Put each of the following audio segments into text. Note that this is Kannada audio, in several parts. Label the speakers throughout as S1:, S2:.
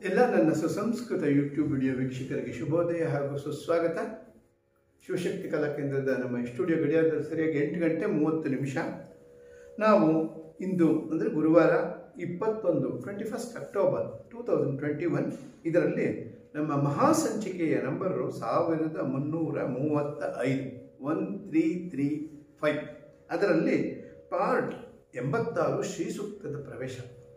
S1: ಎಲ್ಲ ನನ್ನ ಸುಸಂಸ್ಕೃತ ಯೂಟ್ಯೂಬ್ ವಿಡಿಯೋ ವೀಕ್ಷಕರಿಗೆ ಶುಭೋದಯ ಹಾಗೂ ಸುಸ್ವಾಗತ ಶಿವಶಕ್ತಿ ಕಲಾ ಕೇಂದ್ರದ ನಮ್ಮ ಸ್ಟುಡಿಯೋ ಗಡಿಯಾರದಲ್ಲಿ ಸರಿಯಾಗಿ ಎಂಟು ಗಂಟೆ ಮೂವತ್ತು ನಿಮಿಷ ನಾವು ಇಂದು ಅಂದರೆ ಗುರುವಾರ ಇಪ್ಪತ್ತೊಂದು twenty first October two thousand twenty one ಇದರಲ್ಲಿ ನಮ್ಮ ಮಹಾಸಂಚಿಕೆಯ ನಂಬರು ಸಾವಿರದ ಮುನ್ನೂರ ಮೂವತ್ತ ಐದು ಒನ್ ತ್ರೀ ತ್ರೀ ಫೈವ್ ಅದರಲ್ಲಿ ಪಾರ್ಟ್ ಎಂಬತ್ತಾರು ಶ್ರೀ ಸೂಕ್ತದ ಪ್ರವೇಶ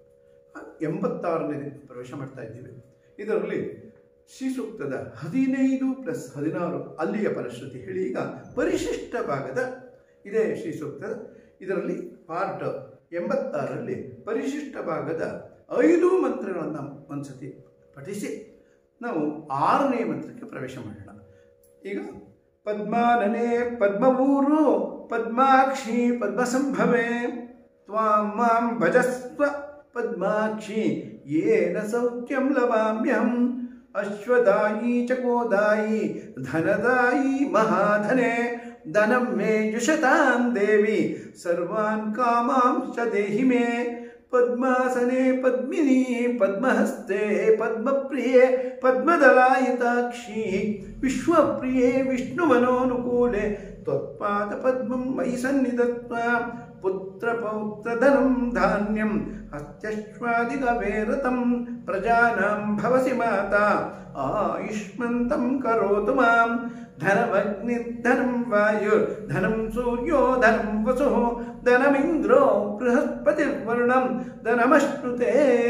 S1: ಎಂಬತ್ತಾರನೇ ಪ್ರವೇಶ ಮಾಡ್ತಾ ಇದ್ದೀವಿ ಇದರಲ್ಲಿ ಶ್ರೀ ಸೂಕ್ತದ ಹದಿನೈದು ಪ್ಲಸ್ ಹದಿನಾರು ಅಲ್ಲಿಯ ಫಲಶ್ರುತಿ ಹೇಳಿ ಈಗ ಪರಿಶಿಷ್ಟ ಭಾಗದ ಇದೇ ಶ್ರೀ ಸೂಕ್ತ ಇದರಲ್ಲಿ ಪಾರ್ಟ್ ಎಂಬತ್ತಾರರಲ್ಲಿ ಪರಿಶಿಷ್ಟ ಭಾಗದ ಐದು ಮಂತ್ರಗಳನ್ನು ಒಂದ್ಸತಿ ಪಠಿಸಿ ನಾವು ಆರನೇ ಮಂತ್ರಕ್ಕೆ ಪ್ರವೇಶ ಮಾಡೋಣ ಈಗ ಪದ್ಮಾನನೆ ಪದ್ಮವೂರು ಪದ್ಮಾಕ್ಷಿ ಪದ್ಮಸಂಭವೆ ತ್ವಾಂ ಮಾಂ ಭಜಸ್ವ ಪದ್ಮಾಕ್ಷಿ ಯೇನ ಸೌಖ್ಯಂ ಲವಾಮ್ಯಹಂ ಅಶ್ವದಾಯಿ ಚ ಗೋದಾಯಿ ಧನದಾಯಿ ಮಹಾಧನೆ ಧನಂ ಮೇ ಜುಷತಾಂ ದೇವಿ ಸರ್ವಾನ್ ಕಾಮಾಂಶ್ಚ ದೇಹಿ ಮೇ ಪದ್ಮಾಸನೆ ಪದ್ಮಿನಿ ಪದ್ಮಹಸ್ತೆ ಪದ್ಮಪ್ರಿಯೆ ಪದ್ಮದಲಾಯಿತಾಕ್ಷಿ ವಿಶ್ವಪ್ರಿಯೆ ವಿಷ್ಣುಮನೋನುಕೂಲೆ ತ್ವತ್ಪಾದ ಪದ್ಮಂ ಮಯಿ ಸನ್ನಿಧತ್ವ ಪುತ್ರ ಪೌತ್ರಧನಂ ಧಾನ್ಯಂ ಹಸ್ತ್ಯಶ್ವಾದಿಗವೇರತಂ ಪ್ರಜಾನಾಂ ಭವಸಿ ಮಾತಾ ಆಯುಷ್ಮಂತಂ ಕರೋತು ಮಾಂ ಧನಮಗ್ನಿರ್ಧನಂ ವಾಯುರ್ ಧನಂ ಸೂರ್ಯೋ ಧನಂ ವಸು ಧನಮಿಂದ್ರೋ ಬೃಹಸ್ಪತಿರ್ವರ್ಣಂ ಧನಮಶ್ನುತೆ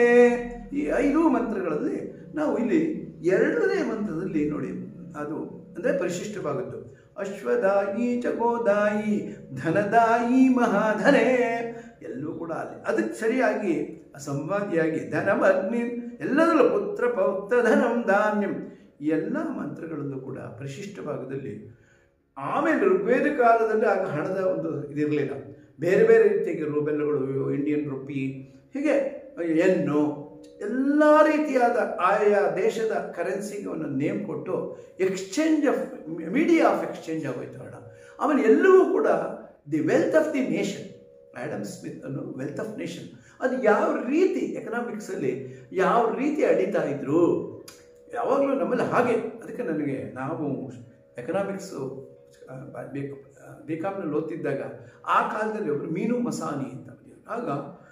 S1: ಈ ಐದು ಮಂತ್ರಗಳಲ್ಲಿ ನಾವು ಇಲ್ಲಿ ಎರಡನೇ ಮಂತ್ರದಲ್ಲಿ ನೋಡಿ ಅದು ಅಂದರೆ ಪರಿಶಿಷ್ಟವಾಗದ್ದು ಅಶ್ವದಾಯಿ ಚಕೋದಾಯಿ ಧನದಾಯಿ ಮಹಾಧನೆ ಎಲ್ಲವೂ ಕೂಡ ಅಲ್ಲಿ ಅದಕ್ಕೆ ಸರಿಯಾಗಿ ಸಂವಾದಿಯಾಗಿ ಧನಂ ಅಗ್ನಿ ಎಲ್ಲದರಲ್ಲೂ ಪುತ್ರ ಪೌತ್ರ ಧನಂ ಧಾನ್ಯಂ ಎಲ್ಲ ಮಂತ್ರಗಳಲ್ಲೂ ಕೂಡ ಪರಿಶಿಷ್ಟ ಭಾಗದಲ್ಲಿ ಆಮೇಲೆ ಋಗ್ವೇದ ಕಾಲದಲ್ಲಿ ಆಗ ಹಣದ ಒಂದು ಇದಿರಲಿಲ್ಲ ಬೇರೆ ಬೇರೆ ರೀತಿಯಾಗಿ ರೂಬೆಲ್ಗಳು ಇಂಡಿಯನ್ ರುಪಿ ಹೀಗೆ ಎನ್ನು ಎಲ್ಲ ರೀತಿಯಾದ ಆಯಾ ದೇಶದ ಕರೆನ್ಸಿಗೆ ಒಂದು ನೇಮ್ ಕೊಟ್ಟು exchange of media of exchange ಆಗೋಯ್ತು ಹಣ ಆಮೇಲೆ ಎಲ್ಲವೂ ಕೂಡ the wealth of the nation Adam Smith ಅನ್ನೋ ವೆಲ್ತ್ ಆಫ್ ನೇಷನ್ ಅದು ಯಾವ ರೀತಿ ಎಕನಾಮಿಕ್ಸಲ್ಲಿ ಯಾವ ರೀತಿ ಅಡಿತಾ ಇದ್ರು ಯಾವಾಗಲೂ ನಮ್ಮಲ್ಲಿ ಹಾಗೆ ಅದಕ್ಕೆ ನನಗೆ ನಾವು ಎಕನಾಮಿಕ್ಸು ಬೇಕು ಬಿ ಕಾಮ್ನಲ್ಲಿ ಓದ್ತಿದ್ದಾಗ ಆ ಕಾಲದಲ್ಲಿ ಒಬ್ಬರು ಮೀನು ಮಸಾನಿ ಅಂತ ಆಗ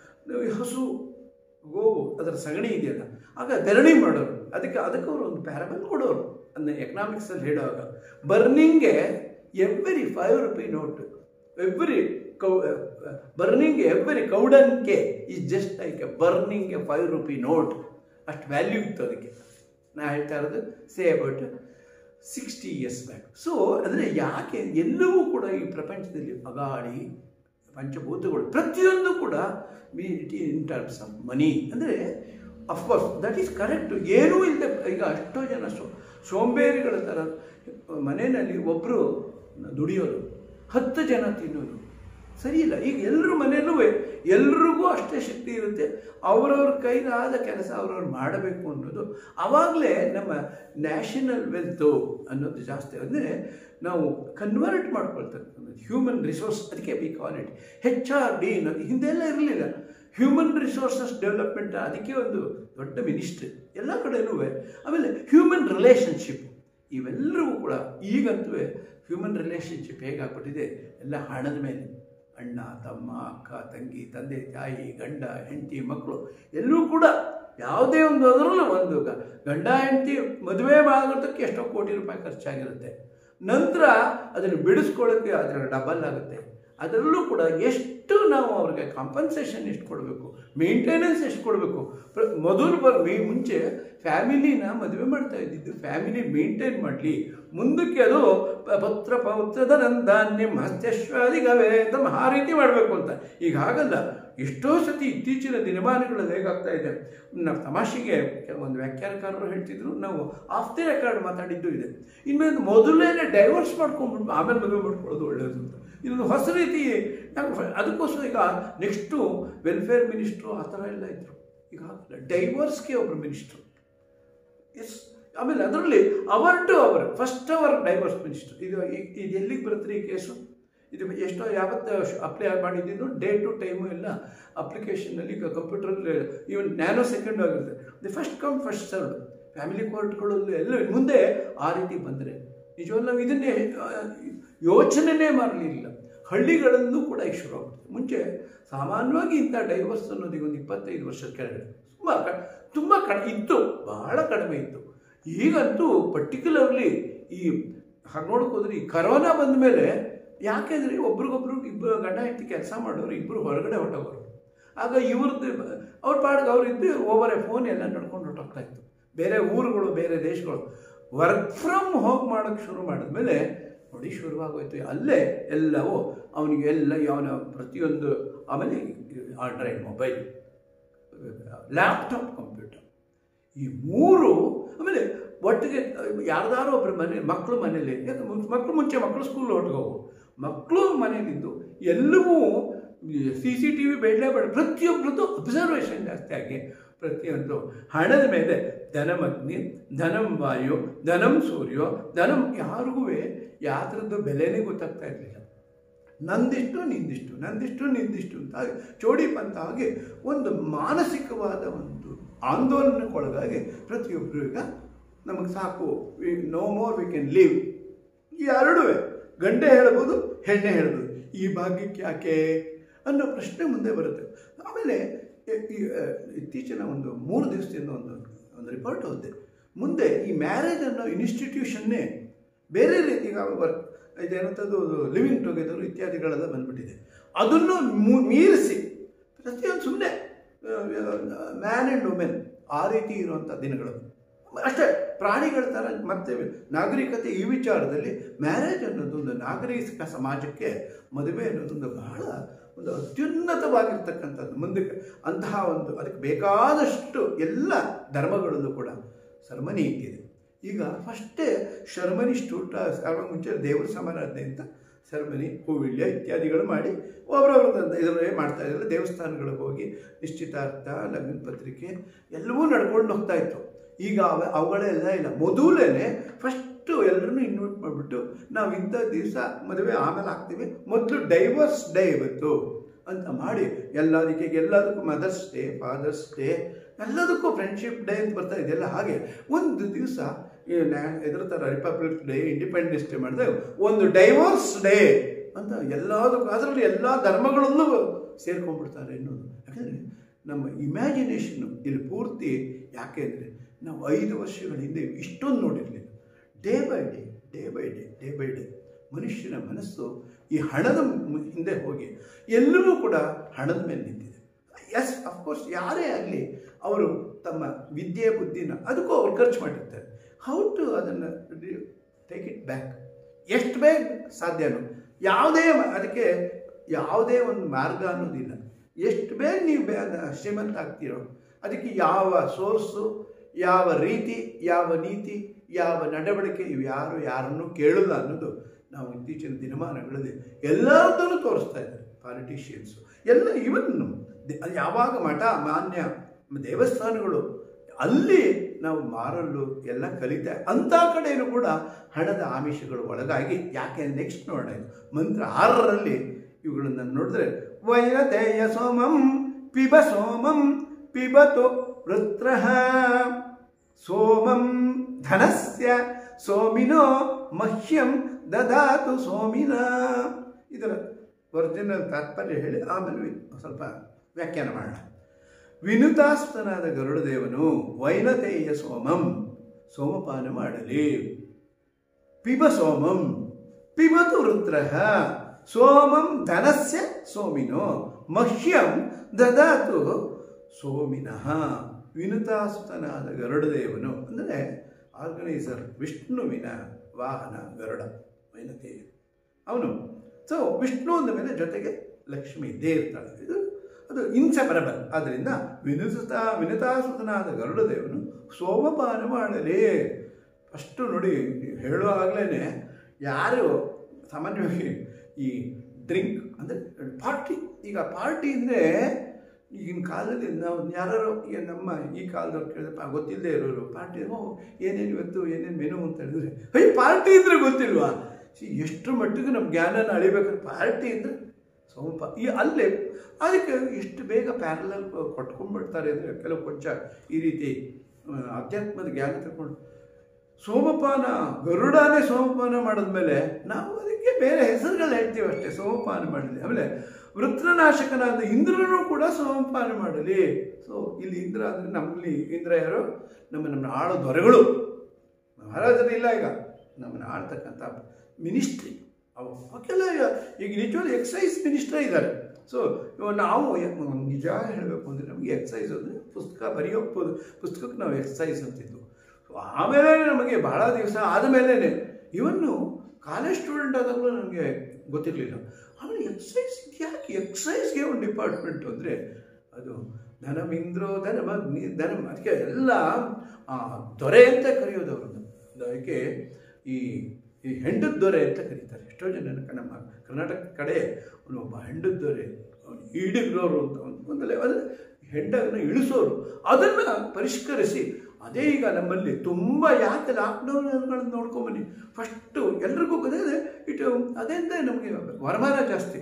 S1: ಹಸು ಗೋವು ಅದರ ಸಗಣಿ ಇದೆಯಲ್ಲ ಆಗ ಬೆರಣಿ ಮಾಡೋರು ಅದಕ್ಕೆ ಅದಕ್ಕೆ ಅವರು ಒಂದು ಪ್ಯಾರಬಲ್ ಕೊಡೋರು ಅಂದರೆ ಎಕನಾಮಿಕ್ಸಲ್ಲಿ ಹೇಳುವಾಗ ಬರ್ನಿಂಗ್ಗೆ every five rupee note every cow burning every ಕೌಡನ್ಗೆ is just like a burning a five rupee note ಅಷ್ಟು ವ್ಯಾಲ್ಯೂ ಇತ್ತು ಅದಕ್ಕೆ ನಾ ಹೇಳ್ತಾ ಇರೋದು say about sixty years back so ಅಂದರೆ ಯಾಕೆ ಎಲ್ಲವೂ ಕೂಡ ಈ ಪ್ರಪಂಚದಲ್ಲಿ ಅಗಾಡಿ ಪಂಚಭೂತಗಳು ಪ್ರತಿಯೊಂದು ಕೂಡ ಇನ್ ಟರ್ಮ್ಸ್ ಆಫ್ ಮನಿ ಅಂದರೆ ಅಫ್ಕೋರ್ಸ್ ದಟ್ ಈಸ್ ಕರೆಕ್ಟ್ ಏನೂ ಇಲ್ಲದೆ ಈಗ ಅಷ್ಟೋ ಜನ ಸೋ ಸೋಂಬೇರಿಗಳ ಥರ ಮನೆಯಲ್ಲಿ ಒಬ್ಬರು ದುಡಿಯೋದು ಹತ್ತು ಜನ ತಿನ್ನೋದು ಸರಿ ಇಲ್ಲ ಈಗ ಎಲ್ಲರ ಮನೆಯಲ್ಲೂ ಎಲ್ರಿಗೂ ಅಷ್ಟೇ ಶಕ್ತಿ ಇರುತ್ತೆ ಅವರವ್ರ ಕೈಲಾದ ಕೆಲಸ ಅವ್ರವ್ರು ಮಾಡಬೇಕು ಅನ್ನೋದು ಆವಾಗಲೇ ನಮ್ಮ ನ್ಯಾಷನಲ್ ವೆಲ್ತು ಅನ್ನೋದು ಜಾಸ್ತಿ ಅಂದರೆ ನಾವು ಕನ್ವರ್ಟ್ ಮಾಡ್ಕೊಳ್ತಕ್ಕಂಥದ್ದು ಹ್ಯೂಮನ್ ರಿಸೋರ್ಸ್ ಅದಕ್ಕೆ we call it H R D ಅನ್ನೋದು ಹಿಂದೆಲ್ಲ ಇರಲಿಲ್ಲ ಹ್ಯೂಮನ್ ರಿಸೋರ್ಸಸ್ ಡೆವಲಪ್ಮೆಂಟ್ ಅದಕ್ಕೆ ಒಂದು ದೊಡ್ಡ ಮಿನಿಸ್ಟ್ರಿ ಎಲ್ಲ ಕಡೆಯಲ್ಲೂ ಆಮೇಲೆ ಹ್ಯೂಮನ್ ರಿಲೇಷನ್ಶಿಪ್ ಇವೆಲ್ಲರಿಗೂ ಕೂಡ ಈಗಂತೂ ಹ್ಯೂಮನ್ ರಿಲೇಷನ್ಶಿಪ್ ಹೇಗಾಗ್ಬಿಟ್ಟಿದೆ ಎಲ್ಲ ಹಣದ ಮೇಲೆ ಅಣ್ಣ ತಮ್ಮ ಅಕ್ಕ ತಂಗಿ ತಂದೆ ತಾಯಿ ಗಂಡ ಹೆಂಡತಿ ಮಕ್ಕಳು ಎಲ್ಲೂ ಕೂಡ ಯಾವುದೇ ಒಂದು ಅದರಲ್ಲೂ ಒಂದು ಗಂಡ ಹೆಂಡತಿ ಮದುವೆ ಮಾಡೋದಕ್ಕೆ ಎಷ್ಟೋ ಕೋಟಿ ರೂಪಾಯಿ ಖರ್ಚಾಗಿರುತ್ತೆ ನಂತರ ಅದನ್ನು ಬಿಡಿಸ್ಕೊಳ್ಳೋಕ್ಕೆ ಅದರ ಡಬಲ್ ಆಗುತ್ತೆ ಅದರಲ್ಲೂ ಕೂಡ ಎಷ್ಟು ನಾವು ಅವ್ರಿಗೆ ಕಾಂಪನ್ಸೇಷನ್ ಎಷ್ಟು ಕೊಡಬೇಕು ಮೇಂಟೆನೆನ್ಸ್ ಎಷ್ಟು ಕೊಡಬೇಕು ಮೊದಲು ಬರ್ ಮೇ ಮುಂಚೆ ಫ್ಯಾಮಿಲಿನ ಮದುವೆ ಮಾಡ್ತಾ ಇದ್ದಿದ್ದು ಫ್ಯಾಮಿಲಿ ಮೇಂಟೈನ್ ಮಾಡಲಿ ಮುಂದಕ್ಕೆ ಅದು ಪತ್ರ ಪೌತ್ರದ ನಂದಾನ್ಯಂ ಹಸ್ತ್ಯಶ್ವಾದಿಗವೇ ತಮ್ಮ ಆ ರೀತಿ ಮಾಡಬೇಕು ಅಂತ ಈಗ ಹಾಗಲ್ಲ ಎಷ್ಟೋ ಸತಿ ಇತ್ತೀಚಿನ ದಿನಮಾನಗಳಲ್ಲಿ ಹೇಗಾಗ್ತಾ ಇದೆ ನಾವು ತಮಾಷೆಗೆ ಒಂದು ವ್ಯಾಖ್ಯಾನಕಾರರು ಹೇಳ್ತಿದ್ರು ನಾವು ಆಫ್ ದಿ ರೆಕಾರ್ಡ್ ಮಾತಾಡಿದ್ದು ಇದೆ ಇನ್ಮೇಲೆ ಮೊದಲೇನೆ ಡೈವರ್ಸ್ ಮಾಡ್ಕೊಂಡ್ಬಿಟ್ಟು ಆಮೇಲೆ ಮದುವೆ ಮಾಡ್ಕೊಳ್ಳೋದು ಒಳ್ಳೆಯದು ಅಂತ ಇದೊಂದು ಹೊಸ ರೀತಿ ಅದಕ್ಕೋಸ್ಕರ ಈಗ ನೆಕ್ಸ್ಟು ವೆಲ್ಫೇರ್ ಮಿನಿಸ್ಟ್ರು ಆ ಥರ ಎಲ್ಲ ಇದ್ದರು ಈಗ ಡೈವರ್ಸ್ಗೆ ಒಬ್ಬರು ಮಿನಿಸ್ಟ್ರು ಎಸ್ ಆಮೇಲೆ ಅದರಲ್ಲಿ ಅವರ್ ಟು ಅವರ್ ಫಸ್ಟ್ ಅವರ್ ಡೈವರ್ಸ್ ಮಿನಿಸ್ಟರ್ ಇದು ಇದು ಎಲ್ಲಿಗೆ ಬರುತ್ತೆ ಈ ಕೇಸು ಇದು ಎಷ್ಟೋ ಯಾವತ್ತು ಅಪ್ಲೈ ಮಾಡಿದ್ದು ಡೇ ಟು ಟೈಮು ಎಲ್ಲ ಅಪ್ಲಿಕೇಶನ್ನಲ್ಲಿ ಈಗ ಕಂಪ್ಯೂಟ್ರಲ್ಲಿ ಈವನ್ ನ್ಯಾನೋ ಸೆಕೆಂಡ್ ಆಗಿರುತ್ತೆ the first come first serve family ಕೋರ್ಟ್ಗಳಲ್ಲಿ ಎಲ್ಲ ಮುಂದೆ ಆ ರೀತಿ ಬಂದರೆ ನಿಜವಲ್ಲ ನಾವು ಇದನ್ನೇ ಆ, ಯೋಚನೆನೇ ಮಾಡಲಿಲ್ಲ ಹಳ್ಳಿಗಳಲ್ಲೂ ಕೂಡ ಈಗ ಶುರು ಆಗ್ತದೆ ಮುಂಚೆ ಸಾಮಾನ್ಯವಾಗಿ ಇಂಥ ಡೈವರ್ಸ್ ಅನ್ನೋದು ಒಂದು ಇಪ್ಪತ್ತೈದು ವರ್ಷದ ಕೆಳಗಡೆ ತುಂಬ ಕ ತುಂಬ ಕಡಿಮೆ ಇತ್ತು ಬಹಳ ಕಡಿಮೆ ಇತ್ತು ಈಗಂತೂ ಪರ್ಟಿಕ್ಯುಲರ್ಲಿ ಈ ಹಾಗೆ ನೋಡಕ್ಕೆ ಹೋದ್ರೆ ಈ ಕರೋನಾ ಬಂದ ಮೇಲೆ ಯಾಕೆಂದರೆ ಒಬ್ರಿಗೊಬ್ರು ಇಬ್ಬರು ಗಂಡ ಹೆಂಡತಿ ಕೆಲಸ ಮಾಡೋರು ಇಬ್ಬರು ಹೊರಗಡೆ ಹೊಟ್ಟೋಗೋರು ಆಗ ಇವ್ರದ್ದು ಅವ್ರ ಪಾಡಿಗೆ ಅವ್ರು ಇದ್ದು ಓವರ್ ಎ ಫೋನ್ ಎಲ್ಲ ನಡ್ಕೊಂಡು ಹೊಟ್ಟೋಗ್ತಾ ಇತ್ತು ಬೇರೆ ಊರುಗಳು ಬೇರೆ ದೇಶಗಳು ವರ್ಕ್ ಫ್ರಮ್ ಹೋಮ್ ಮಾಡೋಕ್ಕೆ ಶುರು ಮಾಡಿದ್ಮೇಲೆ ನೋಡಿ ಶುರುವಾಗೋಯ್ತು ಅಲ್ಲೇ ಎಲ್ಲವೂ ಅವನಿಗೆ ಎಲ್ಲ ಅವನ ಪ್ರತಿಯೊಂದು ಆಮೇಲೆ ಆಂಡ್ರಾಯ್ಡ್ ಮೊಬೈಲ್ ಲ್ಯಾಪ್ಟಾಪ್ ಕಂಪ್ಯೂಟರ್ ಈ ಮೂರು ಆಮೇಲೆ ಒಟ್ಟಿಗೆ ಯಾರ್ದಾರೋ ಒಬ್ಬರು ಮನೆ ಮಕ್ಕಳು ಮನೇಲಿ ಯಾಕೆ ಮು- ಮಕ್ಕಳು ಮುಂಚೆ ಮಕ್ಕಳು ಸ್ಕೂಲ್ ಒಟ್ಟಿಗೆ ಹೋಗು ಮಕ್ಕಳು ಮನೇಲಿದ್ದು ಎಲ್ಲವೂ ಸಿ ಸಿ ಟಿ ವಿ ಬೇಡಲೇ ಬೇಡ ಪ್ರತಿಯೊಬ್ಬರದ್ದು ಅಬ್ಸರ್ವೇಷನ್ ಜಾಸ್ತಿ ಆಗಿ ಪ್ರತಿಯೊಂದು ಹಣದ ಮೇಲೆ ಧನಮಗ್ನಿ ಧನಂ ವಾಯು ಧನಂ ಸೂರ್ಯೋ ಧನಂ ಯಾರಿಗೂ ಯಾತ್ರದ್ದು ಬೆಲೆನೇ ಗೊತ್ತಾಗ್ತಾ ಇರಲಿಲ್ಲ ನಂದಿಷ್ಟು ನಿಂದಿಷ್ಟು ನಂದಿಷ್ಟು ನಿಂದಿಷ್ಟು ಅಂತ ಹಾಗೆ ಚೋಡಿ ಪಂತ ಹಾಗೆ ಒಂದು ಮಾನಸಿಕವಾದ ಒಂದು ಆಂದೋಲನಕ್ಕೊಳಗಾಗಿ ಪ್ರತಿಯೊಬ್ಬರು ಈಗ ನಮಗೆ ಸಾಕು no more we can leave ಈ ಎರಡೂ ಗಂಡೆ ಹೇಳ್ಬೋದು ಹೆಣ್ಣೆ ಹೇಳ್ಬೋದು ಈ ಭಾಗ್ಯಕ್ಕೆ ಯಾಕೆ ಅನ್ನೋ ಪ್ರಶ್ನೆ ಮುಂದೆ ಬರುತ್ತೆ ಆಮೇಲೆ ಈ- ಈ, ಆ, ಇತ್ತೀಚಿನ ಒಂದು ಮೂರು ದಿವಸದಿಂದ ಒಂದು ಒಂದು ರಿಪೋರ್ಟ್ ಓದಿದೆ ಮುಂದೆ ಈ ಮ್ಯಾರೇಜ್ ಅನ್ನೋ ಇನ್ಸ್ಟಿಟ್ಯೂಷನ್ನೇ ಬೇರೆ ರೀತಿ ಈಗ ವರ್ಕ್ ಇದೇನಂಥದ್ದು ಲಿವಿಂಗ್ ಟುಗೆದರ್ ಇತ್ಯಾದಿಗಳೆಲ್ಲ ಬಂದ್ಬಿಟ್ಟಿದೆ ಅದನ್ನು ಮು- ಮೀರಿಸಿ ಪ್ರತಿಯೊಂದು ಸುಮ್ಮನೆ ಮ್ಯಾನ್ ಆ್ಯಂಡ್ ವುಮೆನ್ ಆ ರೀತಿ ಇರುವಂಥ ದಿನಗಳು ಅಷ್ಟೇ ಪ್ರಾಣಿಗಳ ಥರ ಮತ್ತೆ ನಾಗರಿಕತೆ ಈ ವಿಚಾರದಲ್ಲಿ ಮ್ಯಾರೇಜ್ ಅನ್ನೋದು ಒಂದು ನಾಗರಿಕ ಸಮಾಜಕ್ಕೆ ಮದುವೆ ಅನ್ನೋದೊಂದು ಬಹಳ ಒಂದು ಅತ್ಯುನ್ನತವಾಗಿರ್ತಕ್ಕಂಥದ್ದು ಮುಂದಕ್ಕೆ ಅಂತಹ ಒಂದು ಅದಕ್ಕೆ ಬೇಕಾದಷ್ಟು ಎಲ್ಲ ಧರ್ಮಗಳಲ್ಲೂ ಕೂಡ ಸೆರೆಮನಿ ಇಟ್ಟಿದೆ ಈಗ ಫಸ್ಟೇ ಶರ್ಮನಿ ಸ್ಟೂಟ ಆವಾಗ ಮುಂಚೆ ದೇವರ ಸಮಾರಾಧನೆ ಅಂತ ಸೆರೆಮನಿ ಹೂವಿಳ್ಯ ಇತ್ಯಾದಿಗಳು ಮಾಡಿ ಒಬ್ಬರೊಬ್ಬರ ಇದರೇ ಮಾಡ್ತಾ ಇದ್ದಾರೆ ದೇವಸ್ಥಾನಗಳಿಗೆ ಹೋಗಿ ನಿಶ್ಚಿತಾರ್ಥ ಲಗ್ನ ಪತ್ರಿಕೆ ಎಲ್ಲವೂ ನಡ್ಕೊಂಡು ಹೋಗ್ತಾ ಇತ್ತು ಈಗ ಅವ ಅವುಗಳೆಲ್ಲ ಇಲ್ಲ ಮೊದಲೇನೆ ಫಸ್ಟು ಎಲ್ಲರನ್ನೂ ಇನ್ವೈಟ್ ಮಾಡಿಬಿಟ್ಟು ನಾವು ಇಂಥ ದಿವಸ ಮದುವೆ ಆಮೇಲೆ ಆಗ್ತೀವಿ ಮೊದಲು ಡೈವರ್ಸ್ ಡೇ ಇವತ್ತು ಅಂತ ಮಾಡಿ ಎಲ್ಲದಕ್ಕೆ ಎಲ್ಲದಕ್ಕೂ ಮದರ್ಸ್ ಡೇ ಫಾದರ್ಸ್ ಡೇ ಎಲ್ಲದಕ್ಕೂ ಫ್ರೆಂಡ್ಶಿಪ್ ಡೇ ಅಂತ ಬರ್ತಾ ಇದೆಯಲ್ಲ ಹಾಗೆ ಒಂದು ದಿವಸ ಈ ನ್ಯಾ ಇದ್ರ ಥರ ರಿಪಬ್ಲಿಕ್ ಡೇ ಇಂಡಿಪೆಂಡೆನ್ಸ್ ಡೇ ಮಾಡಿದಾಗ ಒಂದು ಡೈವರ್ಸ್ ಡೇ ಅಂತ ಎಲ್ಲದಕ್ಕೂ ಅದರಲ್ಲಿ ಎಲ್ಲ ಧರ್ಮಗಳಲ್ಲೂ ಸೇರ್ಕೊಂಡ್ಬಿಡ್ತಾರೆ ಅನ್ನೋದು ಯಾಕಂದರೆ ನಮ್ಮ ಇಮ್ಯಾಜಿನೇಷನ್ನು ಇಲ್ಲಿ ಪೂರ್ತಿ ಯಾಕೆ ಅಂದರೆ ನಾವು ಐದು ವರ್ಷಗಳ ಹಿಂದೆ ಇಷ್ಟೊಂದು ನೋಡಿರಲಿಲ್ಲ day by day day by day day by day ಮನುಷ್ಯನ ಮನಸ್ಸು ಈ ಹಣದ ಮು- ಹಿಂದೆ ಹೋಗಿ ಎಲ್ಲವೂ ಕೂಡ ಹಣದ ಮೇಲೆ ನಿಂತಿದೆ ಎಸ್ ಅಫ್ಕೋರ್ಸ್ ಯಾರೇ ಆಗಲಿ ಅವರು ತಮ್ಮ ವಿದ್ಯೆ ಬುದ್ಧಿನ ಅದಕ್ಕೂ ಅವ್ರು ಖರ್ಚು ಮಾಡಿರ್ತಾರೆ ಹೌ ಟು ಅದನ್ನು ಟೇಕ್ ಇಟ್ ಬ್ಯಾಕ್ ಎಷ್ಟು ಬೇಗ ಸಾಧ್ಯನೋ ಯಾವುದೇ ಮ- ಅದಕ್ಕೆ ಯಾವುದೇ ಒಂದು ಮಾರ್ಗ ಅನ್ನೋದಿಲ್ಲ ಎಷ್ಟು ಬೇಗ ನೀವು ಬೇ ಶ್ರೀಮಂತ ಆಗ್ತೀರೋ ಅದಕ್ಕೆ ಯಾವ ಸೋರ್ಸು ಯಾವ ರೀತಿ ಯಾವ ನೀತಿ ಯಾವ ನಡವಳಿಕೆ ಇವು ಯಾರು ಯಾರನ್ನು ಕೇಳಲ್ಲ ಅನ್ನೋದು ನಾವು ಇತ್ತೀಚಿನ ದಿನಮಾನಗಳಲ್ಲಿ ಎಲ್ಲದನ್ನು ತೋರಿಸ್ತಾ ಇದ್ದಾರೆ ಪಾಲಿಟಿಷಿಯನ್ಸು ಎಲ್ಲ ಇವನ್ ಯಾವಾಗ ಮಠ ಮಾನ್ಯ ದೇವಸ್ಥಾನಗಳು ಅಲ್ಲಿ ನಾವು ಮಾರಲು ಎಲ್ಲ ಕಲಿತಾ ಅಂಥ ಕಡೆಯೂ ಕೂಡ ಹಣದ ಆಮಿಷಗಳು ಒಳಗಾಗಿ ಯಾಕೆ ನೆಕ್ಸ್ಟ್ ನೋಡೋಣ ಇದು. ಮಂತ್ರ ಆರರಲ್ಲಿ ಇವುಗಳನ್ನು ನೋಡಿದ್ರೆ ವೈರತೆಯ ಸೋಮಂ ಪಿಬ ಸೋಮಂ ಪಿಬತು ವೃತ್ರ ಸೋಮಂ ಧನಸ್ಯ ಸೋಮಿನೋ ಮಹ್ಯಂ ದದಾತು ಸೋಮಿನ ಇದರ ಒರಿಜಿನಲ್ ತಾತ್ಪರ್ಯ ಹೇಳಿ ಆಮೇಲೆ ಸ್ವಲ್ಪ ವ್ಯಾಖ್ಯಾನ ಮಾಡೋಣ ವಿನುತಾಸ್ತನಾದ ಗರುಡದೇವನು ವೈನತೇಯ ಸೋಮಂ ಸೋಮಪಾನ ಮಾಡಲಿ ಪಿಬ ಸೋಮಂ ಪಿಬತು ರುದ್ರ ಸೋಮಂ ಧನಸ್ಯ ಸೋಮಿನೋ ಮಹ್ಯಂ ದದಾತು ಸೋಮಿನಃ ವಿನುತಾಸುತನಾದ ಗರುಡದೇವನು ಅಂದರೆ ಆರ್ಗನೈಸರ್ ವಿಷ್ಣುವಿನ ವಾಹನ ಗರುಡ ವೈನತೆ ಅವನು ಸೊ ವಿಷ್ಣು ಅಂದ ಮೇಲೆ ಜೊತೆಗೆ ಲಕ್ಷ್ಮಿ ಇದ್ದೇ ಇರ್ತಾಳೆ ಇದು ಅದು ಇನ್ಸೆಪರಬಲ್ ಆದ್ದರಿಂದ ವಿನುಸುತ ವಿನುತಾಸುತನಾದ ಗರುಡದೇವನು ಸೋಮಪಾನ ಮಾಡಲಿ ಅಷ್ಟು ನೋಡಿ ಹೇಳುವಾಗಲೇ ಯಾರು ಸಾಮಾನ್ಯವಾಗಿ ಈ ಡ್ರಿಂಕ್ ಅಂದರೆ ಪಾರ್ಟಿ ಈಗ ಪಾರ್ಟಿ ಅಂದರೆ ಈಗಿನ ಕಾಲದಲ್ಲಿ ನಾವು ಯಾರು ನಮ್ಮ ಈ ಕಾಲದವ್ರು ಕೇಳಿದ್ರೆ ಗೊತ್ತಿಲ್ಲದೆ ಇರೋರು ಪಾರ್ಟಿ ಓ ಏನೇನು ಇವತ್ತು ಏನೇನು ಮೆನು ಅಂತ ಹೇಳಿದ್ರೆ ಅಯ್ಯ ಪಾರ್ಟಿ ಇದ್ರೆ ಗೊತ್ತಿಲ್ವಾ ಸಿ ಎಷ್ಟು ಮಟ್ಟಿಗೆ ನಮ್ಮ ಜ್ಞಾನನ ಅಳಿಬೇಕಾದ್ರೆ ಪಾರ್ಟಿ ಅಂದರೆ ಸೋಮಪ ಈ ಅಲ್ಲೇ ಅದಕ್ಕೆ ಎಷ್ಟು ಬೇಗ ಪ್ಯಾರಲಲ್ ಕೊಟ್ಕೊಂಡ್ಬಿಡ್ತಾರೆ ಅಂದರೆ ಕೆಲವು ಕೊಂಚ ಈ ರೀತಿ ಆ, ಅಧ್ಯಾತ್ಮದ ಜ್ಞಾನ ತಗೊಂಡು ಸೋಮಪಾನ ಗರುಡಾನೇ ಸೋಮಪಾನ ಮಾಡಿದ್ಮೇಲೆ ನಾವು ಅದಕ್ಕೆ ಬೇರೆ ಹೆಸರುಗಳು ಹೇಳ್ತೀವಿ ಅಷ್ಟೇ ಸೋಮಪಾನ ಮಾಡಲಿ ಆಮೇಲೆ ವೃತ್ರನಾಶಕನಾದ ಇಂದ್ರನೂ ಕೂಡ ಸೋಮಪಾನ ಮಾಡಲಿ ಸೊ ಇಲ್ಲಿ ಇಂದ್ರ ಅಂದರೆ ನಮ್ಮಲ್ಲಿ ಇಂದ್ರ ಯಾರು ನಮ್ಮ ನಮ್ಮ ಆಳ ದೊರೆಗಳು ಮಹಾರಾಜರು ಇಲ್ಲ ಈಗ ನಮ್ಮನ್ನು ಆಳ್ತಕ್ಕಂಥ ಮಿನಿಸ್ಟ್ರಿ ಅವು ಅವಕ್ಕೆಲ್ಲ ಈಗ ನಿಜವಾಗ್ಲೂ ಎಕ್ಸೈಸ್ ಮಿನಿಸ್ಟ್ರೇ ಇದ್ದಾರೆ ಸೊ ಇವಾಗ ನಾವು ಯ- ನಿಜ ಹೇಳಬೇಕು ಅಂದರೆ ನಮಗೆ ಎಕ್ಸೈಸ್ ಅಂದರೆ ಪುಸ್ತಕ ಬರೆಯೋ ಪು- ಪುಸ್ತಕಕ್ಕೆ ನಾವು ಎಕ್ಸೈಸ್ ಅಂತಿದ್ದು ಸೊ ಆಮೇಲೆ ನಮಗೆ ಬಹಳ ದಿವಸ ಆದಮೇಲೆ ಇವನ್ನು ಕಾಲೇಜ್ ಸ್ಟೂಡೆಂಟ್ ಆದಾಗಲೂ ನನಗೆ ಗೊತ್ತಿರಲಿಲ್ಲ ಆಮೇಲೆ ಎಕ್ಸೈಸ್ ಯಾಕೆ ಎಕ್ಸೈಸ್ಗೆ ಒಂದು ಡಿಪಾರ್ಟ್ಮೆಂಟ್ ಅಂದರೆ ಅದು ಧನಮಿಂದ್ರೋ ಧನಮಗ್ನಿ ಧನ ಅದಕ್ಕೆ ಎಲ್ಲ ಆ, ದೊರೆ ಅಂತ ಕರೆಯೋದು ಅವ್ರದ್ದು ಅದಕ್ಕೆ ಈ ಈ ಹೆಂಡದ ದೊರೆ ಅಂತ ಕರೀತಾರೆ ಎಷ್ಟೋ ಜನ ನಮ್ಮ ಕರ್ನಾಟಕ ಕಡೆ ಒಬ್ಬ ಹೆಂಡದ ದೊರೆ ಅವ್ನು ಈಡಿಗ್ರೋರು ಅಂತ ಒಂದು ಒಂದಲ್ಲ ಅಂದರೆ ಹೆಂಡನ್ನು ಇಳಿಸೋರು ಅದನ್ನು ಪರಿಷ್ಕರಿಸಿ ಅದೇ ಈಗ ನಮ್ಮಲ್ಲಿ ತುಂಬ ಯಾಕೆ ಲಾಕ್ಡೌನ್ಗಳನ್ನು ನೋಡ್ಕೊಂಬನ್ನಿ ಫಸ್ಟು ಎಲ್ರಿಗೂ ಅದೇ ಇಟ್ಟು ಅದರಿಂದ ನಮಗೆ ವರಮಾನ ಜಾಸ್ತಿ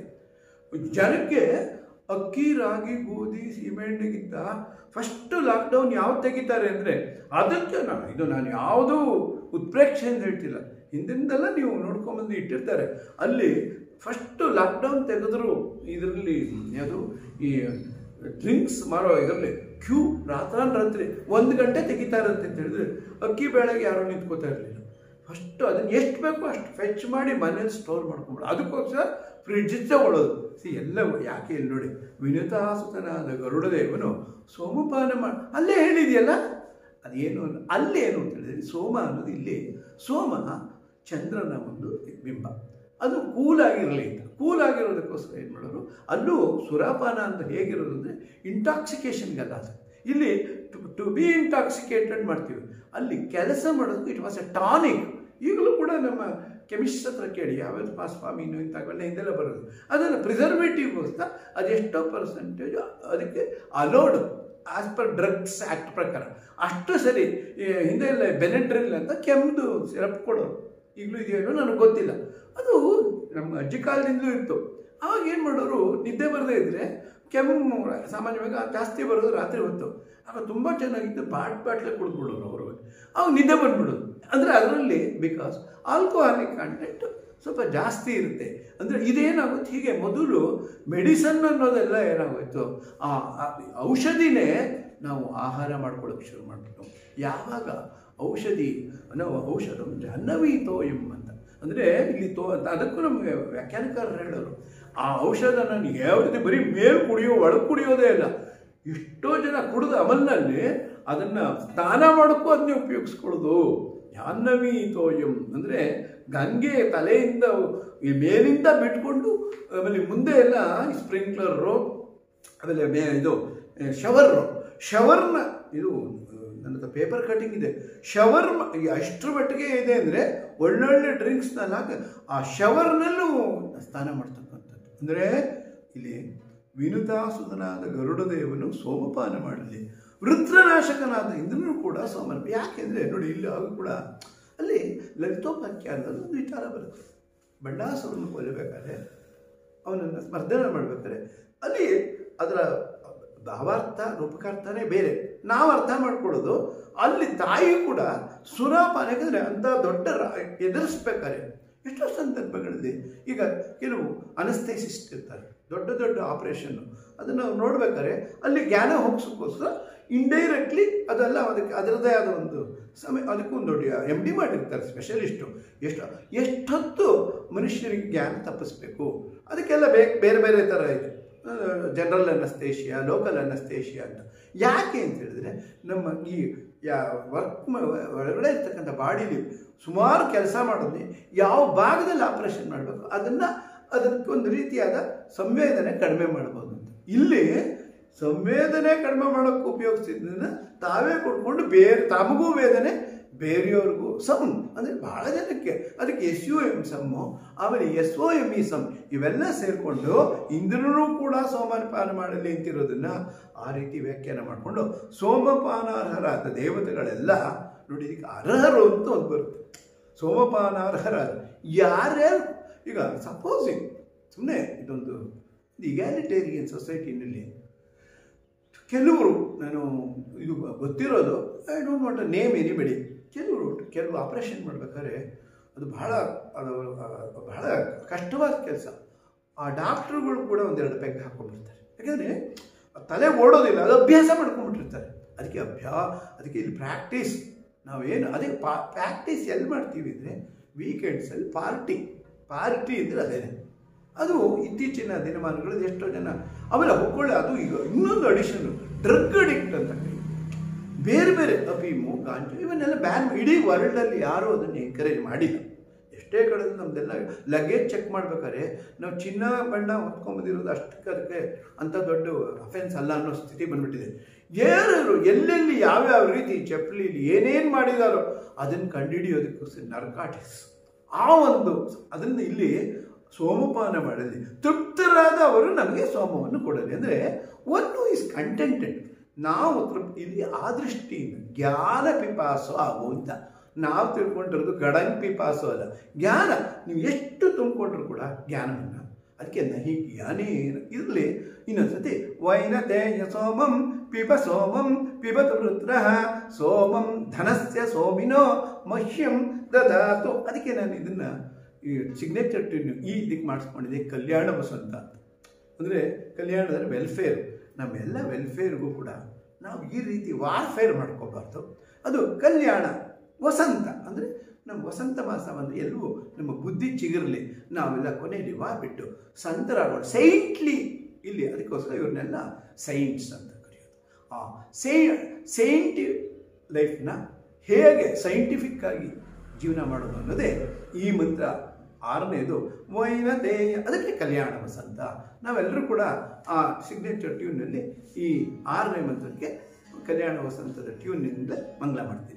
S1: ಜನಕ್ಕೆ ಅಕ್ಕಿ ರಾಗಿ ಗೋಧಿ ಸೀಮೆಎಣ್ಣೆಗಿಂತ ಫಸ್ಟ್ ಲಾಕ್ಡೌನ್ ಯಾವ್ದು ತೆಗಿತಾರೆ ಅಂದರೆ ಅದಕ್ಕೆ ನಾನು ಇದು ನಾನು ಯಾವುದೂ ಉತ್ಪ್ರೇಕ್ಷೆ ಅಂತ ಹೇಳ್ತಿಲ್ಲ ಹಿಂದಿಂದೆಲ್ಲ ನೀವು ನೋಡ್ಕೊಂಬಂದು ಇಟ್ಟಿರ್ತಾರೆ ಅಲ್ಲಿ ಫಸ್ಟು ಲಾಕ್ಡೌನ್ ತೆಗೆದ್ರು ಇದರಲ್ಲಿ ಯಾವುದು ಈ ಡ್ರಿಂಕ್ಸ್ ಮಾರೋ ಇದರಲ್ಲಿ ಕ್ಯೂ ರಾತ್ರಾನ್ರಾತ್ರಿ ಒಂದು ಗಂಟೆ ತೆಗಿತಾರಂತೆ ಅಂತ ಹೇಳಿದ್ರೆ ಅಕ್ಕಿ ಬೇಳೆಗೆ ಯಾರೂ ನಿಂತ್ಕೋತಾ ಇರಲಿಲ್ಲ ಫಸ್ಟು ಅದನ್ನು ಎಷ್ಟು ಬೇಕೋ ಅಷ್ಟು ಫೆಚ್ ಮಾಡಿ ಮನೇಲಿ ಸ್ಟೋರ್ ಮಾಡ್ಕೊಂಬಿಡು ಅದಕ್ಕೋಸ್ಕರ ಫ್ರಿಡ್ಜ್ ತಗೊಳ್ಳೋದು ಸಿ ಎಲ್ಲ ಯಾಕೆ ಇಲ್ಲಿ ನೋಡಿ ವಿನುತಾಸುತನಾದ ಗರುಡದೇವನು ಸೋಮಪಾನ ಮಾಡಿ ಅಲ್ಲೇ ಹೇಳಿದೆಯಲ್ಲ ಅದೇನು ಅಲ್ಲ ಅಲ್ಲೇನು ಅಂತ ಹೇಳಿದ್ರೆ ಸೋಮ ಅನ್ನೋದು ಇಲ್ಲಿ ಸೋಮ ಚಂದ್ರನ ಒಂದು ಬಿಂಬ ಅದು ಕೂಲಾಗಿರಲಿ ಅಂತ ಕೂಲಾಗಿರೋದಕ್ಕೋಸ್ಕರ ಏನು ಮಾಡೋರು ಅಲ್ಲೂ ಸುರಾಪಾನ ಅಂತ ಹೇಗಿರೋದು ಅಂದರೆ ಇಂಟಾಕ್ಸಿಕೇಷನ್ಗಲ್ಲ ಅದು ಇಲ್ಲಿ ಟು ಬಿ ಇಂಟಾಕ್ಸಿಕೇಟೆಡ್ ಮಾಡ್ತೀವಿ ಅಲ್ಲಿ ಕೆಲಸ ಮಾಡೋದಕ್ಕೆ ಇಟ್ ವಾಸ್ ಎ ಟಾನಿಕ್ ಈಗಲೂ ಕೂಡ ನಮ್ಮ ಕೆಮಿಸ್ಟ್ ಹತ್ರ ಕೇಳಿ ಯಾವ್ಯಾವ ಪಾಸ್ಫಾಮಿನು ಇಂಥವೆಲ್ಲ ಹಿಂದೆಲ್ಲ ಬರೋದು ಅದನ್ನು ಪ್ರಿಸರ್ವೇಟಿವ್ಗೋಸ್ಕರ ಅದೆಷ್ಟೋ ಪರ್ಸೆಂಟೇಜ್ ಅದಕ್ಕೆ allowed as per drugs act ಪ್ರಕಾರ ಅಷ್ಟು ಸರಿ ಈ ಹಿಂದೆ ಎಲ್ಲ ಬೆನೆಡ್ರಿಲ್ ಅಂತ ಕೆಮ್ಮದು ಸಿರಪ್ ಕೊಡೋರು ಈಗಲೂ ಇದೆಯೇನೋ ನನಗೆ ಗೊತ್ತಿಲ್ಲ ಅದು ನಮ್ಮ ಅಜ್ಜಿ ಕಾಲದಿಂದಲೂ ಇತ್ತು ಆವಾಗ ಏನು ಮಾಡೋರು ನಿದ್ದೆ ಬರದೇ ಇದ್ದರೆ ಕೆಮ್ಮು ಸಾಮಾನ್ಯವಾಗಿ ಜಾಸ್ತಿ ಬರೋದು ರಾತ್ರಿ ಹೊತ್ತು ಆಗ ತುಂಬ ಚೆನ್ನಾಗಿದ್ದು ಬಾಟ್ ಬಾಟ್ಲೆ ಕುಡಿದ್ಬಿಡೋರು ಅವರು ಅವಾಗ ನಿದ್ದೆ ಬಂದ್ಬಿಡೋದು ಅಂದರೆ ಅದರಲ್ಲಿ ಬಿಕಾಸ್ ಆಲ್ಕೋಹಾಲಿಕ್ ಕಂಟೆಂಟ್ ಸ್ವಲ್ಪ ಜಾಸ್ತಿ ಇರುತ್ತೆ ಅಂದರೆ ಇದೇನಾಗುತ್ತೆ ಹೀಗೆ ಮೊದಲು ಮೆಡಿಸನ್ ಅನ್ನೋದೆಲ್ಲ ಏನಾಗೋಯ್ತು ಆ ಆ ಔಷಧಿನೇ ನಾವು ಆಹಾರ ಮಾಡ್ಕೊಳ್ಳೋಕೆ ಶುರು ಮಾಡಿಬಿಟ್ಟು ಯಾವಾಗ ಔಷಧಿ ನಾವು ಔಷಧ ಜಾಹ್ನವಿ ತೋಯಂ ಅಂತ ಅಂದರೆ ಇಲ್ಲಿ ತೋ ಅದಕ್ಕೂ ನಮಗೆ ವ್ಯಾಖ್ಯಾನಕಾರರು ಹೇಳೋರು ಆ ಔಷಧನ ನೀವು ಯಾವ ರೀತಿ ಬರೀ ಮೇಲ್ ಕುಡಿಯೋ ಒಳಗೆ ಕುಡಿಯೋದೇ ಇಲ್ಲ ಎಷ್ಟೋ ಜನ ಕುಡಿದ ಅಮಲ್ನಲ್ಲಿ ಅದನ್ನು ಸ್ನಾನ ಮಾಡೋಕ್ಕೂ ಅದನ್ನೇ ಉಪಯೋಗಿಸ್ಕೊಳ್ಳೋದು ಜಾಹ್ನವಿ ತೋಯಂ ಅಂದರೆ ಗಂಗೆ ತಲೆಯಿಂದ ಈ ಮೇಲಿಂದ ಬಿಟ್ಕೊಂಡು ಆಮೇಲೆ ಮುಂದೆ ಎಲ್ಲ ಸ್ಪ್ರಿಂಕ್ಲರು ಆಮೇಲೆ ಮೇ ಇದು ಶವರ್ ಶವರ್ನ ಇದು ನನ್ನ ಹತ್ರ ಪೇಪರ್ ಕಟಿಂಗ್ ಇದೆ ಶವರ್ ಅಷ್ಟರ ಮಟ್ಟಿಗೆ ಇದೆ ಅಂದರೆ ಒಳ್ಳೊಳ್ಳೆ ಡ್ರಿಂಕ್ಸ್ನೆಲ್ಲ ಹಾಕಿ ಆ ಶವರ್ನಲ್ಲೂ ಸ್ನಾನ ಮಾಡ್ತಕ್ಕಂಥದ್ದು ಅಂದರೆ ಇಲ್ಲಿ ವಿನುತಾಸುತನಾದ ಗರುಡದೇವನು ಸೋಮಪಾನ ಮಾಡಲಿ ವೃತ್ರನಾಶಕನಾದ ಇಂದ್ರನು ಕೂಡ ಸೋಮನ ಯಾಕೆಂದರೆ ನೋಡಿ ಇಲ್ಲಿ ಆಗ ಕೂಡ ಅಲ್ಲಿ ಲಲಿತೋಪಾಖ್ಯಾನದಲ್ಲಿ ಒಂದು ವಿಚಾರ ಬರುತ್ತೆ ಬಂಡಾಸುರನ್ನು ಕೊಲ್ಲಬೇಕಾದ್ರೆ ಅವನನ್ನು ಸ್ಮರ್ಧನ ಮಾಡಬೇಕಾದ್ರೆ ಅಲ್ಲಿ ಅದರ ಭಾವಾರ್ಥ ರೂಪಕಾರ್ಥನೇ ಬೇರೆ ನಾವು ಅರ್ಥ ಮಾಡ್ಕೊಳ್ಳೋದು ಅಲ್ಲಿ ತಾಯಿ ಕೂಡ ಸುರಾಪಾನ ಯಾಕಂದರೆ ಅಂಥ ದೊಡ್ಡ ರಾ- ಎದುರಿಸ್ಬೇಕಾದ್ರೆ ಎಷ್ಟೋ ಸಂದರ್ಭಗಳಲ್ಲಿ ಈಗ ಕೆಲವು ಅನಸ್ತೈಸಿಸ್ಟ್ ಇರ್ತಾರೆ ದೊಡ್ಡ ದೊಡ್ಡ ಆಪರೇಷನ್ನು ಅದನ್ನು ನಾವು ನೋಡ್ಬೇಕಾದ್ರೆ ಅಲ್ಲಿ ಜ್ಞಾನ ಹೋಗಿಸೋಕ್ಕೋಸ್ಕರ ಇಂಡೈರೆಕ್ಟ್ಲಿ ಅದೆಲ್ಲ ಅದಕ್ಕೆ ಅದರದ್ದೇ ಆದ ಒಂದು ಸಮಯ ಅದಕ್ಕೂ ಒಂದು ದೊಡ್ಡ ಎಮ್ ಡಿ ಮಾಡಿರ್ತಾರೆ ಸ್ಪೆಷಲಿಸ್ಟು ಎಷ್ಟು ಎಷ್ಟೊತ್ತು ಮನುಷ್ಯರಿಗೆ ಜ್ಞಾನ ತಪ್ಪಿಸ್ಬೇಕು ಅದಕ್ಕೆಲ್ಲ ಬೇಕು ಬೇರೆ ಬೇರೆ ಥರ ಇದೆ ಜನರಲ್ ಅನಸ್ತೇಷಿಯಾ ಲೋಕಲ್ ಅನಸ್ತೇಷಿಯಾ ಅಂತ ಯಾಕೆ ಅಂತ ಹೇಳಿದ್ರೆ ನಮ್ಮ ಈ ಯಾ ವರ್ಕ್ ಒಳಗಡೆ ಇರ್ತಕ್ಕಂಥ ಬಾಡಿಲಿ ಸುಮಾರು ಕೆಲಸ ಮಾಡೋದು ಯಾವ ಭಾಗದಲ್ಲಿ ಆಪರೇಷನ್ ಮಾಡಬೇಕು ಅದನ್ನು ಅದಕ್ಕೊಂದು ರೀತಿಯಾದ ಸಂವೇದನೆ ಕಡಿಮೆ ಮಾಡ್ಬೋದು ಅಂತ ಇಲ್ಲಿ ಸಂವೇದನೆ ಕಡಿಮೆ ಮಾಡೋಕ್ಕೆ ಉಪಯೋಗಿಸಿದ್ದನ್ನ ತಾವೇ ಕೊಡ್ಕೊಂಡು ಬೇರೆ ತಮಗೂ ವೇದನೆ ಬೇರೆಯವ್ರಿಗೂ ಸಮ್ ಅಂದರೆ ಭಾಳ ಜನಕ್ಕೆ ಅದಕ್ಕೆ ಎಸ್ ಯು ಎಮ್ ಸಮ್ಮು ಆಮೇಲೆ S O M E some ಇವೆಲ್ಲ ಸೇರಿಕೊಂಡು ಇಂದ್ರನೂ ಕೂಡ ಸೋಮಪಾನ ಮಾಡಲಿ ಅಂತಿರೋದನ್ನ ಆ ರೀತಿ ವ್ಯಾಖ್ಯಾನ ಮಾಡಿಕೊಂಡು ಸೋಮಪಾನಾರ್ಹರಾದ ದೇವತೆಗಳೆಲ್ಲ ನೋಡಿ ಇದಕ್ಕೆ ಅರ್ಹರು ಅಂತ ಒಂದು ಬರುತ್ತೆ ಸೋಮಪಾನಾರ್ಹರಾದ ಯಾರ್ಯಾರು ಈಗ ಸಪೋಸಿಂಗ್ ಸುಮ್ಮನೆ ಇದೊಂದು ಇಗ್ಯಾಲಿಟೇರಿಯನ್ ಸೊಸೈಟಿನಲ್ಲಿ ಕೆಲವರು ನಾನು ಇದು ಗೊತ್ತಿರೋದು I don't want name anybody ಕೆಲವರು ಕೆಲವು ಆಪ್ರೇಷನ್ ಮಾಡ್ಬೇಕಾದ್ರೆ ಅದು ಬಹಳ ಅದು ಅದು ಬಹಳ ಕಷ್ಟವಾದ ಕೆಲಸ ಆ ಡಾಕ್ಟ್ರುಗಳು ಕೂಡ ಒಂದೆರಡು ಪೆಗ್ ಹಾಕ್ಕೊಂಡ್ಬಿಡ್ತಾರೆ ಯಾಕೆಂದರೆ ತಲೆ ಓಡೋದಿಲ್ಲ ಅದು ಅಭ್ಯಾಸ ಮಾಡ್ಕೊಂಡ್ಬಿಟ್ಟಿರ್ತಾರೆ ಅದಕ್ಕೆ ಅಭ್ಯಾ ಅದಕ್ಕೆ ಇಲ್ಲಿ ಪ್ರಾಕ್ಟೀಸ್ ನಾವೇನು ಅದೇ ಪಾ ಪ್ರಾಕ್ಟೀಸ್ ಎಲ್ಲಿ ಮಾಡ್ತೀವಿ ಅಂದರೆ ವೀಕೆಂಡ್ಸಲ್ಲಿ ಪಾರ್ಟಿ ಪಾರ್ಟಿ ಅಂದರೆ ಅದೇನೆ ಅದು ಇತ್ತೀಚಿನ ದಿನಮಾನಗಳಲ್ಲಿ ಎಷ್ಟೋ ಜನ ಆಮೇಲೆ ಒಳ್ಳೆ ಅದು ಈಗ ಇನ್ನೊಂದು ಅಡಿಷನ್ ಡ್ರಗ್ ಅಡಿಕ್ಟ್ ಅಂತ ಕರೀತಾರೆ. ಬೇರೆ ಬೇರೆ ಅಫೀಮು ಗಾಂಜು ಇವನ್ನೆಲ್ಲ ಬ್ಯಾನ್ ಇಡೀ ವರ್ಲ್ಡಲ್ಲಿ ಯಾರೂ ಅದನ್ನು ಎಂಕರೇಜ್ ಮಾಡಿಲ್ಲ ಎಷ್ಟೇ ಕಡೆ ನಮ್ದೆಲ್ಲ ಲಗೇಜ್ ಚೆಕ್ ಮಾಡ್ಬೇಕಾದ್ರೆ ನಾವು ಚಿನ್ನ ಬಣ್ಣ ಹೊತ್ಕೊಂಬಂದಿರೋದು ಅಷ್ಟಕ್ಕೆ ಅದಕ್ಕೆ ಅಂಥ ದೊಡ್ಡ ಅಫೆನ್ಸ್ ಅಲ್ಲ ಅನ್ನೋ ಸ್ಥಿತಿ ಬಂದ್ಬಿಟ್ಟಿದೆ ಯಾರು ಎಲ್ಲೆಲ್ಲಿ ಯಾವ್ಯಾವ ರೀತಿ ಚಪ್ಪಲಿಲಿ ಏನೇನು ಮಾಡಿದಾರೋ ಅದನ್ನು ಕಂಡುಹಿಡಿಯೋದಕ್ಕೋಸ್ಕರ ನರ್ಕಾಟಿಕ್ಸ್ ಆ ಒಂದು ಅದನ್ನು ಇಲ್ಲಿ ಸೋಮಪಾನ ಮಾಡಲಿ ತೃಪ್ತರಾದ ಅವರು ನಮಗೆ ಸೋಮವನ್ನು ಕೊಡಲಿ ಅಂದರೆ ಒಂದು ಈಸ್ ಕಂಟೆಂಟೆಡ್ ನಾವು ತೃಪ್ತಿ ಇಲ್ಲಿ ಆ ದೃಷ್ಟಿಯಿಂದ ಜ್ಞಾನ ಪಿಪಾಸು ಆಗುವಂತ ನಾವು ತಿಳ್ಕೊಂಡಿರೋದು ಗಡಂಗ್ ಪಿಪಾಸು ಅಲ್ಲ ಜ್ಞಾನ ನೀವು ಎಷ್ಟು ತುಂಬಿಕೊಂಡ್ರು ಕೂಡ ಜ್ಞಾನವನ್ನು ಅದಕ್ಕೆ ನಹಿ ಜ್ಞಾನೇನ ಇರಲಿ ಇನ್ನೊಂದ್ಸತಿ ವೈನತೇಯ ಸೋಮಂ ಪಿಬ ಸೋಮಂ ಪಿಬತು ವೃತ್ರ ಸೋಮಂ ಧನಸ್ಯ ಸೋಮಿನೋ ಮಹ್ಯಂ ದದಾತು ಅದಕ್ಕೆ ನಾನು ಇದನ್ನ ಈ ಸಿಗ್ನೇಚರ್ ಟ್ಯೂನ್ ಈ ಇದಕ್ಕೆ ಮಾಡಿಸ್ಕೊಂಡಿದ್ದೆ ಕಲ್ಯಾಣ ವಸಂತ ಅಂತ ಅಂದರೆ ಕಲ್ಯಾಣ ಅಂದರೆ ವೆಲ್ಫೇರ್ ನಮ್ಮೆಲ್ಲ ವೆಲ್ಫೇರ್ಗೂ ಕೂಡ ನಾವು ಈ ರೀತಿ ವಾರ್ಫೇರ್ ಮಾಡ್ಕೋಬಾರ್ದು ಅದು ಕಲ್ಯಾಣ ವಸಂತ ಅಂದರೆ ನಮ್ಮ ವಸಂತ ಮಾಸ ಬಂದರೆ ಎಲ್ಲವೂ ನಮ್ಮ ಬುದ್ಧಿ ಚಿಗಿರಲಿ ನಾವೆಲ್ಲ ಕೊನೆಯಲ್ಲಿ ಬಿಟ್ಟು ಸಂತರಾಗೋಣ ಸೈಂಟ್ಲಿ ಇಲ್ಲಿ ಅದಕ್ಕೋಸ್ಕರ ಇವ್ರನ್ನೆಲ್ಲ ಸೈಂಟ್ಸ್ ಅಂತ ಕರೆಯೋದು ಆ ಸೈ ಸೈಂಟಿ ಲೈಫ್ನ ಹೇಗೆ ಸೈಂಟಿಫಿಕ್ ಆಗಿ ಜೀವನ ಮಾಡೋದು ಅನ್ನೋದೇ ಈ ಮಂತ್ರ ಆರನೇದು ವೈನದೇಯ ಅದಕ್ಕೆ ಕಲ್ಯಾಣ ವಸಂತ ನಾವೆಲ್ಲರೂ ಕೂಡ ಆ ಸಿಗ್ನೇಚರ್ ಟ್ಯೂನ್ನಲ್ಲಿ ಈ ಆರನೇ ಮಂತ್ರಕ್ಕೆ ಕಲ್ಯಾಣ ವಸಂತದ ಟ್ಯೂನ್ನಿಂದ ಮಂಗಳ ಮಾಡ್ತೀನಿ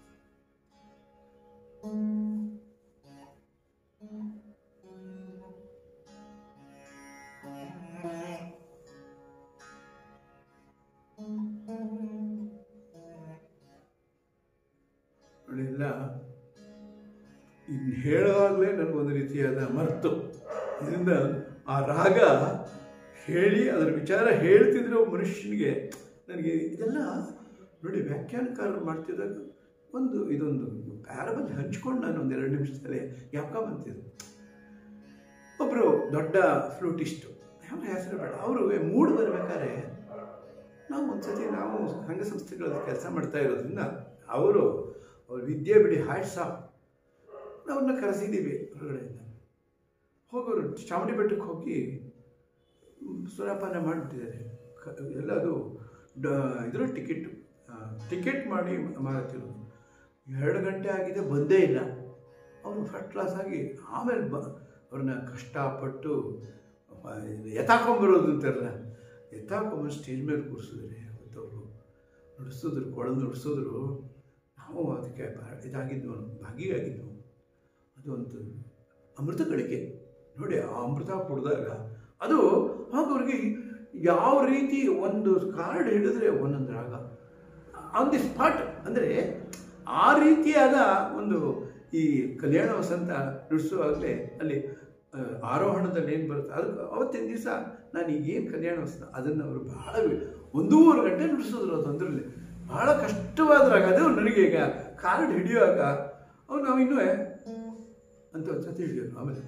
S1: ನೋಡಿಲ್ಲ ಇನ್ನು ಹೇಳುವಾಗಲೇ ನನಗೊಂದು ರೀತಿಯಾದ ಮರ್ತು ಇದರಿಂದ ಆ ರಾಗ ಹೇಳಿ ಅದರ ವಿಚಾರ ಹೇಳ್ತಿದ್ರೆ ಒಬ್ಬ ಮನುಷ್ಯನಿಗೆ ನನಗೆ ಇದೆಲ್ಲ ನೋಡಿ ವ್ಯಾಖ್ಯಾನಕಾರರು ಮಾಡ್ತಿದ್ದಾಗ ಒಂದು ಇದೊಂದು ಪ್ಯಾರಬಲ್ ಹಂಚ್ಕೊಂಡು ನಾನು ಒಂದು ಎರಡು ನಿಮಿಷದಲ್ಲಿ ಯಾಕ ಬಂತಿದ್ದು ಒಬ್ಬರು ದೊಡ್ಡ ಫ್ಲೂಟಿಸ್ಟು ಯಾವ ಹೆಸರು ಬೇಡ ಅವರು ಮೂಡ್ ಬರ್ಬೇಕಾದ್ರೆ ನಾವು ಒಂದ್ಸತಿ ನಾವು ಸಂಘ ಸಂಸ್ಥೆಗಳಲ್ಲಿ ಕೆಲಸ ಮಾಡ್ತಾ ಇರೋದ್ರಿಂದ ಅವರು ಅವ್ರ ವಿದ್ಯೆ ಬಿಡಿ ಹ್ಯಾಟ್ಸ್ ಆಫ್ ಅವ್ರನ್ನ ಕರೆಸಿದ್ದೀವಿ ಹೊರಗಡೆಯಿಂದ ಹೋಗೋರು ಚಾಮುಂಡಿ ಬೆಟ್ಟಕ್ಕೆ ಹೋಗಿ ಸುರಾಪಾನ ಮಾಡಿಬಿಟ್ಟಿದ್ದಾರೆ ಕ ಎಲ್ಲ ಅದು ಡ ಇದರ ಟಿಕೆಟು ಟಿಕೆಟ್ ಮಾಡಿ ಮಾರುತ್ತಿರೋದು ಎರಡು ಗಂಟೆ ಆಗಿದೆ ಬಂದೇ ಇಲ್ಲ ಅವರು ಫಸ್ಟ್ ಕ್ಲಾಸ್ ಆಗಿ ಆಮೇಲೆ ಬ ಅವ್ರನ್ನ ಕಷ್ಟಪಟ್ಟು ಎತ್ತಾಕೊಂಬರೋದು ಅಂತಾರಲ್ಲ ಎತ್ತಾಕೊಂಬಂದು ಸ್ಟೇಜ್ ಮೇಲೆ ಕೂರಿಸಿದ್ರೆ ಅವತ್ತವರು ನುಡಿಸಿದ್ರು ಕೊಳಲು ನುಡಿಸಿದ್ರು ನಾವು ಅದಕ್ಕೆ ಬಹಳ ಇದಾಗಿದ್ವು ಭಾಗಿಯಾಗಿದ್ವು ಅದು ಒಂದು ಅಮೃತ ಗಳಿಕೆ ನೋಡಿ ಆ ಅಮೃತ ಕುಡಿದಾಗ ಅದು ಆಗ ಅವ್ರಿಗೆ ಯಾವ ರೀತಿ ಒಂದು ಕಾರ್ಡ್ ಹಿಡಿದ್ರೆ ಒಂದೊಂದು ರಾಗ ಆನ್ ದಿ ಸ್ಪಾಟ್ ಅಂದರೆ ಆ ರೀತಿಯಾದ ಒಂದು ಈ ಕಲ್ಯಾಣ ವಸಂತ ನುಡಿಸುವಾಗಲೇ ಅಲ್ಲಿ ಆ, ಆರೋಹಣದಲ್ಲಿ ಏನು ಬರುತ್ತೆ ಅದಕ್ಕೆ ಅವತ್ತಿನ ದಿವಸ ನಾನು ಈಗೇನು ಕಲ್ಯಾಣ ವಸಂತ ಅದನ್ನು ಅವರು ಬಹಳ ವಿ- ಒಂದೂವರೆ ಗಂಟೆ ನುಡಿಸಿದ್ರು ಅದೊಂದರಲ್ಲಿ ಬಹಳ ಕಷ್ಟವಾದ ರಾಗ ಅದು ನನಗೆ ಈಗ ಕಾರ್ಡ್ ಹಿಡಿಯುವಾಗ ಅವ್ರು ನಾವು ಇನ್ನೂ ಅಂತ ಒಂದು ಸತಿ ಹಿಡಿಯೋರು ಆಮೇಲೆ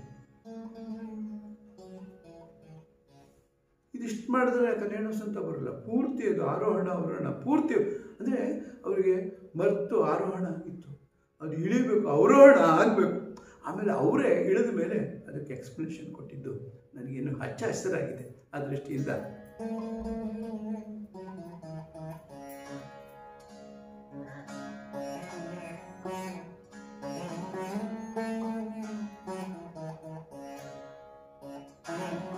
S1: ಇದಿಷ್ಟು ಮಾಡಿದ್ರೆ ಕಲ್ಯಾಣ ವಸಂತ ಬರಲ್ಲ ಪೂರ್ತಿ ಅದು ಆರೋಹಣ ಅವರೋಹಣ ಪೂರ್ತಿ ಅಂದರೆ ಅವರಿಗೆ ಮರ್ತು ಆರೋಹಣ ಆಗಿತ್ತು ಅದು ಇಳಿಬೇಕು ಅವರೋಹಣ ಆಗಬೇಕು ಆಮೇಲೆ ಅವರೇ ಇಳಿದ ಮೇಲೆ ಅದಕ್ಕೆ ಎಕ್ಸ್ಪ್ಲನೇಷನ್ ಕೊಟ್ಟಿದ್ದು ನನಗೇನು ಹಚ್ಚ ಹಸಿರಾಗಿದೆ ಆ ದೃಷ್ಟಿಯಿಂದ
S2: Thank you.